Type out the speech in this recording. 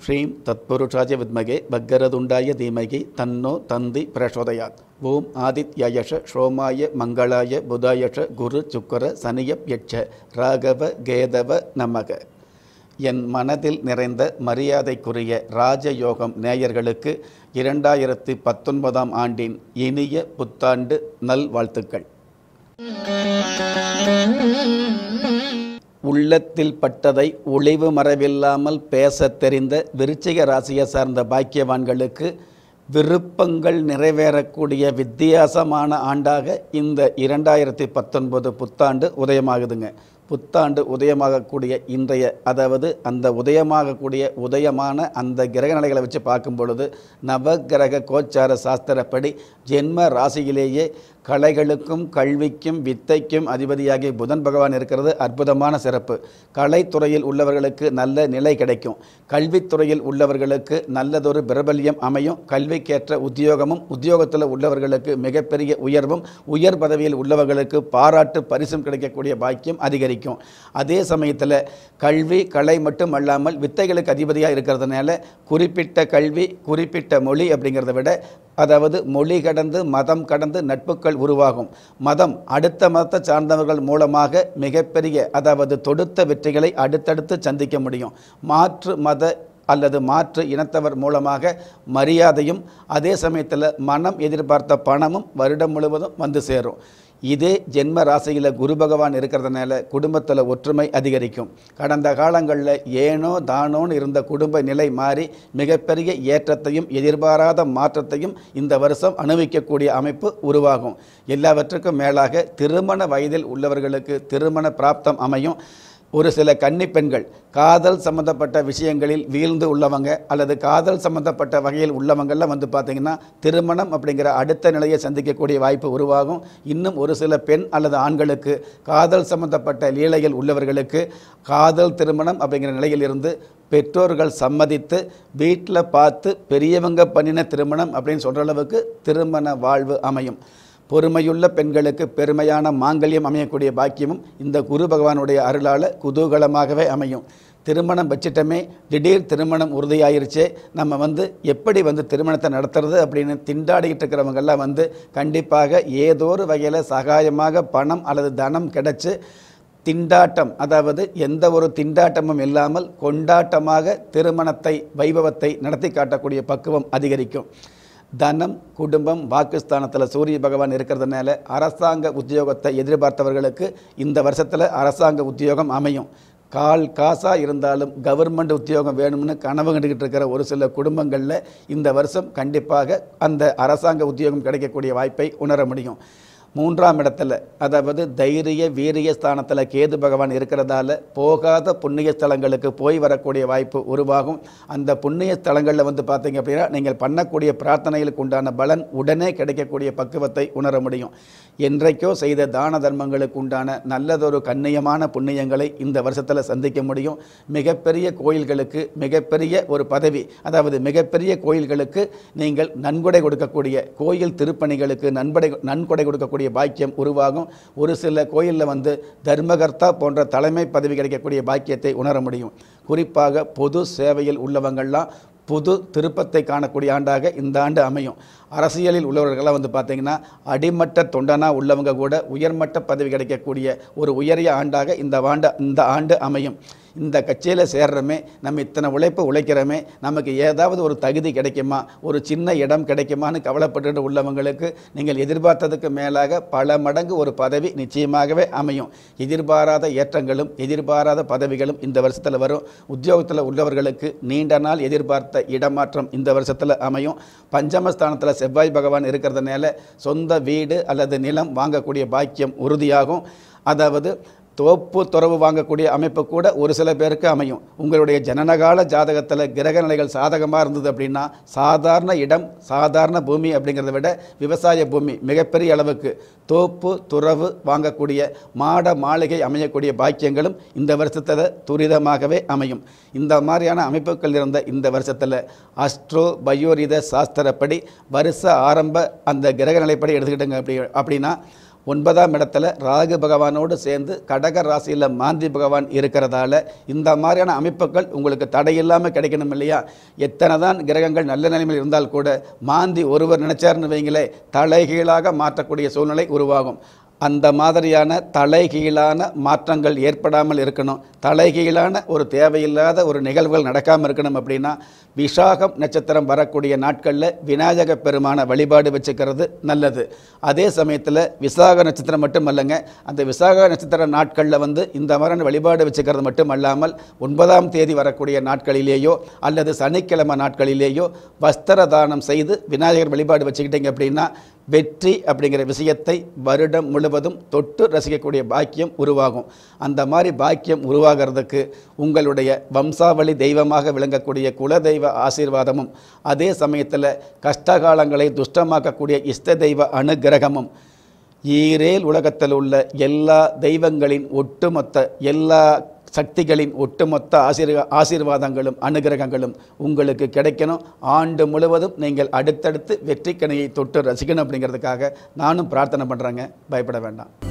ஸ்ரீம் தத்புருஷாய வித்மகே பக்கரதுண்டாய தீமகி தன்னோ தந்தி பிரசோதயாத் ஓம் ஆதித்யயஷ ஷோமாய மங்களாய புதாயஷ குரு சுக்கர சனியப் யட்ச ராகவ கேதவ நமக என் மனதில் நிறைந்த மரியாதைக்குரிய ராஜயோகம் நேயர்களுக்கு இரண்டாயிரத்தி பத்தொன்பதாம் ஆண்டின் இனிய புத்தாண்டு நல்வாழ்த்துக்கள் உள்ளத்தில் பட்டதை ஒளிவு மறைவில்லாமல் பேசத் தெரிந்த விருச்சிக ராசியை சார்ந்த பாக்கியவான்களுக்கு விருப்பங்கள் நிறைவேறக்கூடிய வித்தியாசமான ஆண்டாக இந்த இரண்டாயிரத்தி பத்தொன்பது புத்தாண்டு உதயமாகுதுங்க புத்தாண்டு உதயமாகக்கூடிய இன்றைய அதாவது அந்த உதயமாகக்கூடிய உதயமான அந்த கிரக நிலைகளை வச்சு பார்க்கும் பொழுது நவகிரக கோச்சார சாஸ்திரப்படி ஜென்ம ராசியிலேயே கலைகளுக்கும் கல்விக்கும் வித்தைக்கும் அதிபதியாகி புதன் பகவான் இருக்கிறது அற்புதமான சிறப்பு கலைத்துறையில் உள்ளவர்களுக்கு நல்ல நிலை கிடைக்கும் கல்வித்துறையில் உள்ளவர்களுக்கு நல்லதொரு பிரபல்யம் அமையும் கல்விக்கேற்ற உத்தியோகமும் உத்தியோகத்தில் உள்ளவர்களுக்கு மிகப்பெரிய உயர்வும் உயர் பதவியில் உள்ளவர்களுக்கு பாராட்டு பரிசும் கிடைக்கக்கூடிய பாக்கியம் அதிகரிக்கும் அதே சமயத்தில் கல்வி கலை மட்டும் அல்லாமல் வித்தைகளுக்கு அதிபதியாக இருக்கிறதுனால குறிப்பிட்ட கல்வி குறிப்பிட்ட மொழி அப்படிங்கிறத விட அதாவது மொழி கடந்து மதம் கடந்து நட்புகள் உருவாகும் மதம் அடுத்த மதத்தை சார்ந்தவர்கள் மூலமாக மிகப்பெரிய அதாவது தொடுத்த வெற்றிகளை அடுத்தடுத்து சந்திக்க முடியும் மாற்று மத அல்லது மாற்று இனத்தவர் மூலமாக மரியாதையும் அதே சமயத்தில் மனம் எதிர்பார்த்த பணமும் வருடம் முழுவதும் வந்து சேரும் இதே ஜென்ம ராசியில் குரு பகவான் இருக்கிறதுனால குடும்பத்தில் ஒற்றுமை அதிகரிக்கும் கடந்த காலங்களில் ஏனோ தானோன்னு இருந்த குடும்ப நிலை மாறி மிகப்பெரிய ஏற்றத்தையும் எதிர்பாராத மாற்றத்தையும் இந்த வருஷம் அனுபவிக்கக்கூடிய அமைப்பு உருவாகும் எல்லாவற்றுக்கும் மேலாக திருமண வயதில் உள்ளவர்களுக்கு திருமண பிராப்தம் அமையும் ஒரு சில கன்னி பெண்கள் காதல் சம்பந்தப்பட்ட விஷயங்களில் வீழ்ந்து உள்ளவங்க அல்லது காதல் சம்பந்தப்பட்ட வகையில் உள்ளவங்கள்லாம் வந்து பார்த்திங்கன்னா திருமணம் அப்படிங்கிற அடுத்த நிலையை சந்திக்கக்கூடிய வாய்ப்பு உருவாகும் இன்னும் ஒரு சில பெண் அல்லது ஆண்களுக்கு காதல் சம்பந்தப்பட்ட லீலைகள் உள்ளவர்களுக்கு காதல் திருமணம் அப்படிங்கிற நிலையில் இருந்து பெற்றோர்கள் சம்மதித்து வீட்டில் பார்த்து பெரியவங்க பண்ணின திருமணம் அப்படின்னு சொல்கிற அளவுக்கு திருமண வாழ்வு அமையும் பொறுமையுள்ள பெண்களுக்கு பெருமையான மாங்கல்யம் அமையக்கூடிய பாக்கியமும் இந்த குரு பகவானுடைய அருளால் குதூகலமாகவே அமையும் திருமணம் வச்சிட்டமே திடீர் திருமணம் உறுதியாயிருச்சே நம்ம வந்து எப்படி வந்து திருமணத்தை நடத்துறது அப்படின்னு திண்டாடிக்கிட்டு இருக்கிறவங்கெல்லாம் வந்து கண்டிப்பாக ஏதோ ஒரு வகையில் சகாயமாக பணம் அல்லது தனம் கிடைச்சு திண்டாட்டம் அதாவது எந்த ஒரு திண்டாட்டமும் இல்லாமல் கொண்டாட்டமாக திருமணத்தை வைபவத்தை நடத்தி காட்டக்கூடிய பக்குவம் அதிகரிக்கும் தனம் குடும்பம் வாக்குஸ்தானத்தில் சூரிய பகவான் இருக்கிறதுனால அரசாங்க உத்தியோகத்தை எதிர்பார்த்தவர்களுக்கு இந்த வருஷத்தில் அரசாங்க உத்தியோகம் அமையும் கால் காசாக இருந்தாலும் கவர்மெண்ட் உத்தியோகம் வேணும்னு கனவு கண்டுக்கிட்டு இருக்கிற ஒரு சில குடும்பங்களில் இந்த வருஷம் கண்டிப்பாக அந்த அரசாங்க உத்தியோகம் கிடைக்கக்கூடிய வாய்ப்பை உணர முடியும் மூன்றாம் இடத்துல அதாவது தைரிய வீரிய ஸ்தானத்தில் கேது பகவான் இருக்கிறதால போகாத புண்ணிய ஸ்தலங்களுக்கு போய் வரக்கூடிய வாய்ப்பு உருவாகும் அந்த புண்ணிய ஸ்தலங்களில் வந்து பார்த்தீங்க அப்படின்னா நீங்கள் பண்ணக்கூடிய பிரார்த்தனைகளுக்கு உண்டான பலன் உடனே கிடைக்கக்கூடிய பக்குவத்தை உணர முடியும் என்றைக்கோ செய்த தான தர்மங்களுக்கு உண்டான நல்லதொரு கண்ணியமான புண்ணியங்களை இந்த வருஷத்தில் சந்திக்க முடியும் மிகப்பெரிய கோயில்களுக்கு மிகப்பெரிய ஒரு பதவி அதாவது மிகப்பெரிய கோயில்களுக்கு நீங்கள் நன்கொடை கொடுக்கக்கூடிய கோயில் திருப்பணிகளுக்கு நன்கொடை நன்கொடை கொடுக்கக்கூடிய பாக்கியம் உருவாகும் ஒரு சில கோயிலில் வந்து தர்மகர்த்தா போன்ற தலைமை பதவி கிடைக்கக்கூடிய பாக்கியத்தை உணர முடியும் குறிப்பாக பொது சேவையில் உள்ளவங்கள்லாம் புது திருப்பத்தை காணக்கூடிய ஆண்டாக இந்த ஆண்டு அமையும் அரசியலில் உள்ளவர்கள்லாம் வந்து பார்த்திங்கன்னா அடிமட்ட தொண்டனாக உள்ளவங்க கூட உயர்மட்ட பதவி கிடைக்கக்கூடிய ஒரு உயரிய ஆண்டாக இந்த ஆண்டு இந்த ஆண்டு அமையும் இந்த கட்சியில் சேர்றோமே நம்ம இத்தனை உழைப்பு உழைக்கிறோமே நமக்கு ஏதாவது ஒரு தகுதி கிடைக்குமா ஒரு சின்ன இடம் கிடைக்குமான்னு கவலைப்பட்டுட்டு உள்ளவங்களுக்கு நீங்கள் எதிர்பார்த்ததுக்கு மேலாக பல மடங்கு ஒரு பதவி நிச்சயமாகவே அமையும் எதிர்பாராத ஏற்றங்களும் எதிர்பாராத பதவிகளும் இந்த வருஷத்தில் வரும் உத்தியோகத்தில் உள்ளவர்களுக்கு நீண்ட நாள் எதிர்பார்த்த இடமாற்றம் இந்த வருஷத்தில் அமையும் பஞ்சமஸ்தானத்தில் செவ்வாய் பகவான் இருக்கிறதுனால சொந்த வீடு அல்லது நிலம் வாங்கக்கூடிய பாக்கியம் உறுதியாகும் அதாவது தோப்பு துறவு வாங்கக்கூடிய அமைப்பு கூட ஒரு சில பேருக்கு அமையும் உங்களுடைய ஜனனகால ஜாதகத்தில் கிரக நிலைகள் சாதகமாக இருந்தது அப்படின்னா சாதாரண இடம் சாதாரண பூமி அப்படிங்கிறத விட விவசாய பூமி மிகப்பெரிய அளவுக்கு தோப்பு துறவு வாங்கக்கூடிய மாட மாளிகை அமையக்கூடிய பாக்கியங்களும் இந்த வருஷத்தில் துரிதமாகவே அமையும் இந்த மாதிரியான அமைப்புகள் இருந்த இந்த வருஷத்தில் அஸ்ட்ரோ பயோரித சாஸ்திரப்படி வருஷ ஆரம்ப அந்த கிரக நிலைப்படி எடுத்துக்கிட்டுங்க அப்படி அப்படின்னா ஒன்பதாம் இடத்துல ராகு பகவானோடு சேர்ந்து கடக ராசியில் மாந்தி பகவான் இருக்கிறதால இந்த மாதிரியான அமைப்புகள் உங்களுக்கு தடையில்லாமல் கிடைக்கணும் இல்லையா எத்தனை தான் கிரகங்கள் நல்ல நிலைமையில் இருந்தால் கூட மாந்தி ஒருவர் நினைச்சாருன்னு வைங்களே தலைகீழாக மாற்றக்கூடிய சூழ்நிலை உருவாகும் அந்த மாதிரியான தலைகீழான மாற்றங்கள் ஏற்படாமல் இருக்கணும் தலைகீழான ஒரு தேவையில்லாத ஒரு நிகழ்வுகள் நடக்காமல் இருக்கணும் அப்படின்னா விசாகம் நட்சத்திரம் வரக்கூடிய நாட்களில் விநாயக பெருமான வழிபாடு வச்சுக்கிறது நல்லது அதே சமயத்தில் விசாக நட்சத்திரம் மட்டும் அல்லங்க அந்த விசாக நட்சத்திர நாட்களில் வந்து இந்த மாதிரியான வழிபாடு வச்சுக்கிறது மட்டும் அல்லாமல் ஒன்பதாம் தேதி வரக்கூடிய நாட்களிலேயோ அல்லது சனிக்கிழமை நாட்களிலேயோ வஸ்திர தானம் செய்து விநாயகர் வழிபாடு வச்சுக்கிட்டீங்க அப்படின்னா வெற்றி அப்படிங்கிற விஷயத்தை வருடம் முழுவதும் தொட்டு ரசிக்கக்கூடிய பாக்கியம் உருவாகும் அந்த மாதிரி பாக்கியம் உருவாகிறதுக்கு உங்களுடைய வம்சாவளி தெய்வமாக விளங்கக்கூடிய குலதெய்வ ஆசீர்வாதமும் அதே சமயத்தில் கஷ்டகாலங்களை துஷ்டமாக்கக்கூடிய இஷ்ட தெய்வ அனுகிரகமும் ஈரேல் உலகத்தில் உள்ள எல்லா தெய்வங்களின் ஒட்டுமொத்த எல்லா சக்திகளின் ஒட்டுமொத்த ஆசீர்வா ஆசீர்வாதங்களும் அனுகிரகங்களும் உங்களுக்கு கிடைக்கணும் ஆண்டு முழுவதும் நீங்கள் அடுத்தடுத்து வெற்றிக்கணையை தொட்டு ரசிக்கணும் அப்படிங்கிறதுக்காக நானும் பிரார்த்தனை பண்ணுறேங்க பயப்பட வேண்டாம்